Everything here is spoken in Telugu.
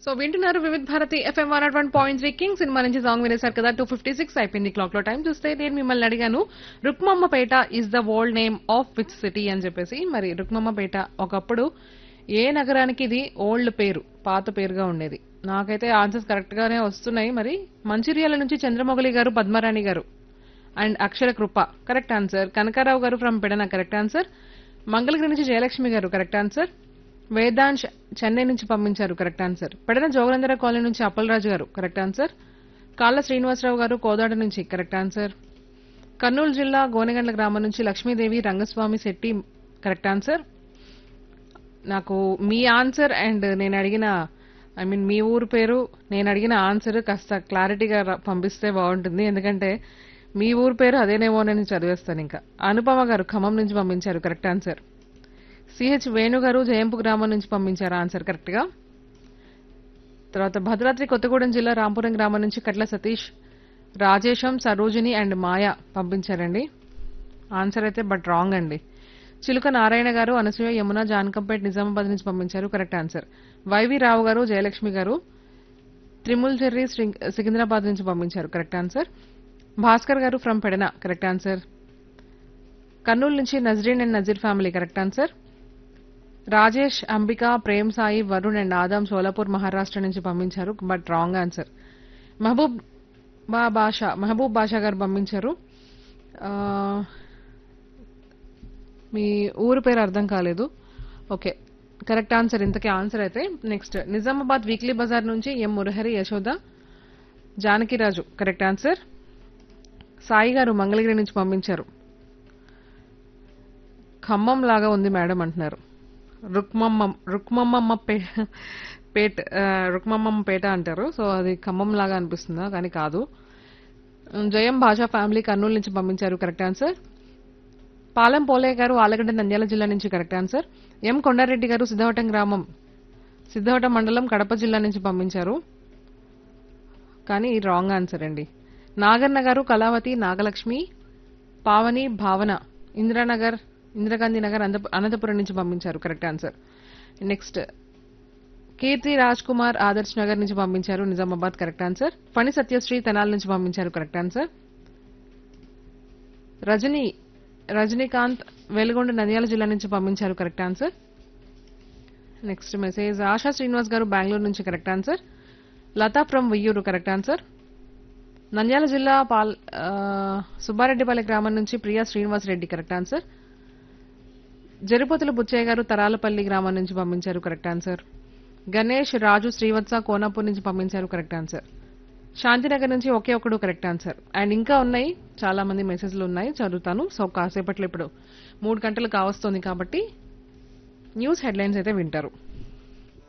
సో వింటున్నారు Vividh Bharati FM one one point three king cinema నుంచి సాంగ్ వినేశారు కదా టూ ఫిఫ్టీ సిక్స్ అయిపోయింది క్లాక్ లో టైం చూస్తే నేను మిమ్మల్ని అడిగాను Rukmammapeta is the old name of which city అని చెప్పేసి మరి రుక్మమ్మపేట ఒకప్పుడు ఏ నగరానికి ఇది ఓల్డ్ పేరు పాత పేరుగా ఉండేది నాకైతే ఆన్సర్స్ కరెక్ట్ గానే వస్తున్నాయి మరి మంచిర్యాల నుంచి చంద్రమౌళి గారు పద్మరాణి గారు and Akshara Krupa correct answer Kanakarao గారు from Pedana correct answer Mangalagiri నుంచి జయలక్ష్మి గారు కరెక్ట్ ఆన్సర్ వేదాంశ్ చెన్నై నుంచి పంపించారు correct answer Pedana Joganandara colony నుంచి అప్పలరాజు గారు కరెక్ట్ ఆన్సర్ కాళ్ళ శ్రీనివాసరావు గారు కోదాడ నుంచి కరెక్ట్ ఆన్సర్ కర్నూలు జిల్లా గోనెగండ్ల గ్రామం నుంచి లక్ష్మీదేవి రంగస్వామి శెట్టి కరెక్ట్ ఆన్సర్ నాకు మీ ఆన్సర్ అండ్ నేను అడిగిన ఐ మీన్ మీ ఊరు పేరు నేను అడిగిన ఆన్సర్ కాస్త క్లారిటీగా ర- పంపిస్తే బాగుంటుంది ఎందుకంటే మీ ఊరు పేరు అదేనేమో అని చదివేస్తాను ఇంకా అనుపమ గారు ఖమ్మం నుంచి పంపించారు కరెక్ట్ ఆన్సర్ సిహెచ్ వేణు గారు జయంపు గ్రామం నుంచి పంపించారు ఆన్సర్ కరెక్ట్ గా తర్వాత భద్రాద్రి కొత్తగూడెం జిల్లా రాంపురం గ్రామం నుంచి కట్ల సతీష్ రాజేశం సరోజిని అండ్ మాయ పంపించారండి ఆన్సర్ అయితే బట్ రాంగ్ అండి చిలుక నారాయణ గారు అనసూయ యమున జానకంపేట్ నిజామాబాద్ నుంచి పంపించారు కరెక్ట్ ఆన్సర్ వైవి రావు గారు జయలక్ష్మి గారు త్రిముల్ చెర్రీ శ్రీ- సికింద్రాబాద్ నుంచి పంపించారు కరెక్ట్ ఆన్సర్ భాస్కర్ గారు from Pedana correct answer Kurnool నుంచి Nazreen and Nazeer family correct answer Rajesh Ambika Prem Sai Varun and Adam Solapur Maharashtra నుంచి పంపించారు బట్ రాంగ్ ఆన్సర్ మహబూబ్ బా బాషా మహబూబ్ బాషా గారు పంపించారు ఆ, మీ ఊరు పేరు అర్థం కాలేదు ఓకే కరెక్ట్ ఆన్సర్ ఇంతకీ ఆన్సర్ అయితే నెక్స్ట్ నిజామాబాద్ వీక్లీ బజార్ నుంచి M Murahari Yashoda Janakiraju correct answer Sai గారు మంగళగిరి నుంచి పంపించారు ఖమ్మం లాగా ఉంది మేడం అంటున్నారు రుక్మమ్మ రుక్మమ్మమ్మ పే పేట ఆ, రుక్మమ్మమ్మ పేట అంటారు సో అది ఖమ్మం లాగా అనిపిస్తుందా కానీ కాదు జయం భాషా ఫ్యామిలీ కర్నూలు నుంచి పంపించారు కరెక్ట్ ఆన్సర్ పాలెం పోలయ్య గారు ఆలగడ్డ నంద్యాల జిల్లా నుంచి కరెక్ట్ ఆన్సర్ ఎం కొండారెడ్డి గారు సిద్ధవటం గ్రామం సిద్ధవటం మండలం కడప జిల్లా నుంచి పంపించారు కానీ రాంగ్ ఆన్సర్ అండి నాగన్న గారు కళావతి నాగలక్ష్మి పావని భావన ఇందిరానగర్ ఇందిరాగాంధీ నగర్ అనంత- అనంతపురం నుంచి పంపించారు correct answer next Keerthi Raj Kumar Adarsh Nagar నుంచి పంపించారు నిజామాబాద్ కరెక్ట్ ఆన్సర్ ఫణి సత్యశ్రీ తెనాల నుంచి పంపించారు కరెక్ట్ ఆన్సర్ రజనీ రజనీకాంత్ వెలుగొండ నంద్యాల జిల్లా నుంచి పంపించారు correct answer next message Asha Srinivas గారు బెంగళూరు నుంచి correct answer Latha from Veyyuru correct answer Nandyala జిల్లా పాల్ ఆ, సుబ్బారెడ్డిపల్లి గ్రామం నుంచి ప్రియా శ్రీనివాస్ రెడ్డి కరెక్ట్ ఆన్సర్ జరిపోతుల బుచ్చయ్య గారు తరాలపల్లి గ్రామం నుంచి పంపించారు కరెక్ట్ ఆన్సర్ గణేష్ రాజు శ్రీవత్స కోనాపూర్ నుంచి పంపించారు కరెక్ట్ ఆన్సర్ శాంతినగర్ నుంచి ఒకే ఒకడు కరెక్ట్ ఆన్సర్ అండ్ ఇంకా ఉన్నాయి చాలా మంది మెసేజ్లు ఉన్నాయి చదువుతాను సో కాసేపట్లో ఇప్పుడు మూడు గంటలు కావస్తుంది కాబట్టి న్యూస్ హెడ్లైన్స్ అయితే వింటారు